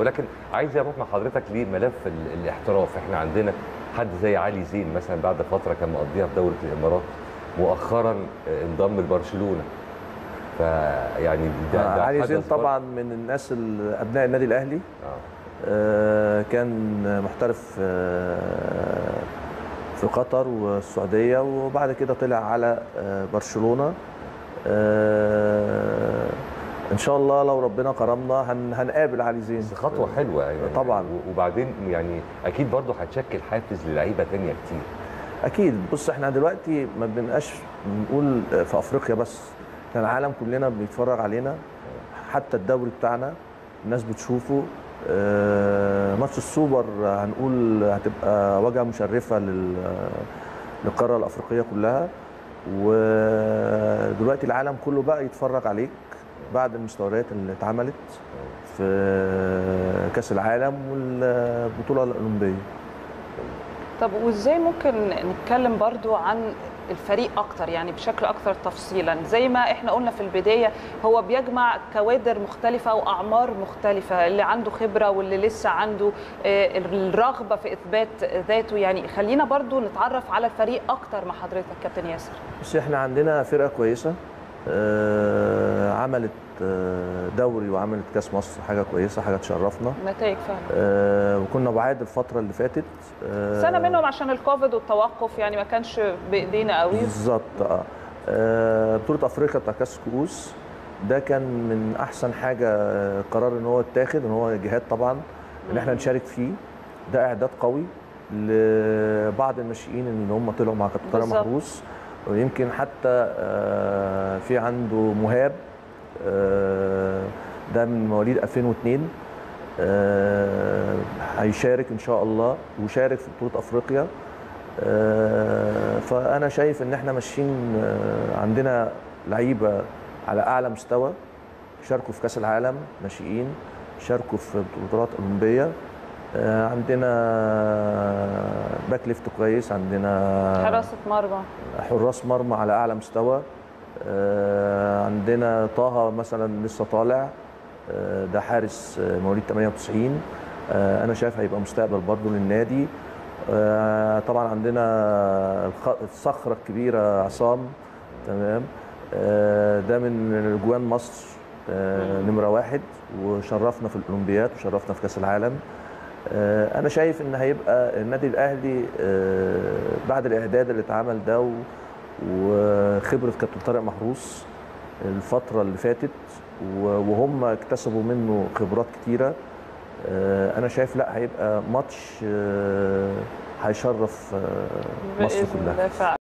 ولكن عايز اروح مع حضرتك لملف ال- الاحتراف احنا عندنا حد زي علي زين مثلا بعد فتره كان مقضيها في دوله الامارات مؤخرا آه، انضم لبرشلونه فيعني ده, ده علي حدث زين برضه. طبعا من الناس ال- ابناء النادي الاهلي آه. آه، كان محترف آه، في قطر والسعوديه وبعد كده طلع على آه، برشلونه آه، ان شاء الله لو ربنا كرمنا هن- هنقابل علي زين بس خطوه حلوه يعني طبعاً. و- وبعدين يعني اكيد برضه هتشكل حافز للعيبه تانية كتير اكيد بص احنا دلوقتي ما بنبقاش بنقول في افريقيا بس احنا العالم كلنا بيتفرج علينا حتى الدوري بتاعنا الناس بتشوفه آه، ماتش السوبر هنقول هتبقى واجهه مشرفه لل- للقاره الافريقيه كلها ودلوقتي العالم كله بقى يتفرج عليك بعد المستويات اللي اتعملت في كاس العالم والبطوله الاولمبيه طب وازاي ممكن نتكلم برضو عن الفريق اكتر يعني بشكل اكثر تفصيلا زي ما احنا قلنا في البدايه هو بيجمع كوادر مختلفه واعمار مختلفه اللي عنده خبره واللي لسه عنده آه، الرغبه في اثبات ذاته يعني خلينا برضو نتعرف على الفريق اكتر مع حضرتك كابتن ياسر بس احنا عندنا فرقه كويسه آه، عملت آه، دوري وعملت كاس مصر حاجه كويسه حاجه تشرفنا نتائج فعلا آه، وكنا بعاد الفتره اللي فاتت آه، سنه منهم عشان الكوفيد والتوقف يعني ما كانش بايدينا قوي بالظبط اه آه، بطوله افريقيا بتاع كاس كؤوس ده كان من احسن حاجه آه، قرار ان هو اتاخد ان هو جهاد طبعا ان احنا نشارك فيه ده اعداد قوي لبعض الناشئين اللي هم طلعوا مع كابتن طارق بالظبط. محروس ويمكن حتى آه، في عنده مهاب آه، ده من مواليد 2002 آه، هيشارك ان شاء الله وشارك في بطوله افريقيا آه، فانا شايف ان احنا ماشيين آه، عندنا لعيبه على اعلى مستوى شاركوا في كاس العالم ناشئين شاركوا في بطولات اولمبيه آه، عندنا باك ليفت كويس عندنا حراسه مرمى حراس مرمى على اعلى مستوى آه، عندنا طه مثلا لسه طالع آه، ده حارس آه، مواليد 98 آه، انا شايف هيبقى مستقبل برضه للنادي آه، طبعا عندنا الخ- الصخره الكبيره عصام تمام آه، ده من اجوان مصر آه، نمره واحد وشرفنا في الاولمبياد وشرفنا في كاس العالم آه، انا شايف ان هيبقى النادي الاهلي آه، بعد الاعداد اللي اتعمل ده و- وخبره كابتن طارق محروس الفتره اللي فاتت و- وهم اكتسبوا منه خبرات كتيره آه، انا شايف لا هيبقى ماتش آه، هيشرف آه، مصر باذن كلها الله فعلا